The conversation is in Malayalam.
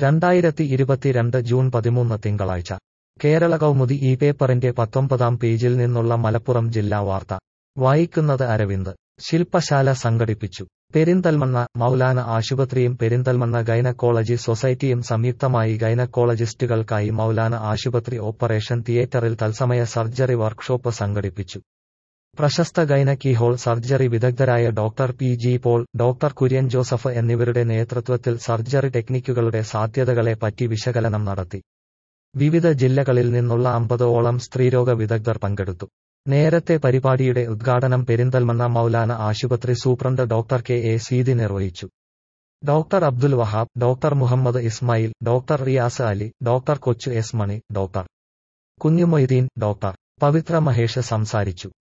രണ്ടായിരത്തി ഇരുപത്തിരണ്ട് ജൂൺ പതിമൂന്ന് തിങ്കളാഴ്ച കേരള കൗമുദി ഈ പേപ്പറിന്റെ പത്തൊമ്പതാം പേജിൽ നിന്നുള്ള മലപ്പുറം ജില്ലാ വാർത്ത വായിക്കുന്നത് അരവിന്ദ് ശില്പശാല സംഘടിപ്പിച്ചു പെരിന്തൽമണ്ണ മൗലാന ആശുപത്രിയും പെരിന്തൽമണ്ണ ഗൈനക്കോളജി സൊസൈറ്റിയും സംയുക്തമായി ഗൈനക്കോളജിസ്റ്റുകൾക്കായി മൗലാന ആശുപത്രി ഓപ്പറേഷൻ തിയേറ്ററിൽ തത്സമയ സർജറി വർക്ക്ഷോപ്പ് സംഘടിപ്പിച്ചു പ്രശസ്ത ഗൈന കീഹോൾ സർജറി വിദഗ്ധരായ doctor P G Paul doctor Kurian Joseph എന്നിവരുടെ നേതൃത്വത്തിൽ സർജറി ടെക്നിക്കുകളുടെ സാധ്യതകളെ പറ്റി വിശകലനം നടത്തി വിവിധ ജില്ലകളിൽ നിന്നുള്ള അമ്പതോളം സ്ത്രീരോഗ വിദഗ്ധർ പങ്കെടുത്തു നേരത്തെ പരിപാടിയുടെ ഉദ്ഘാടനം പെരിന്തൽമണ്ണ മൗലാന ആശുപത്രി superintendent doctor K A Seethi നിർവഹിച്ചു doctor Abdul Wahab doctor Muhammad Ismail doctor Riyas Ali doctor Kochu S Mani doctor Kunjumoideen doctor Pavithra Mahesh സംസാരിച്ചു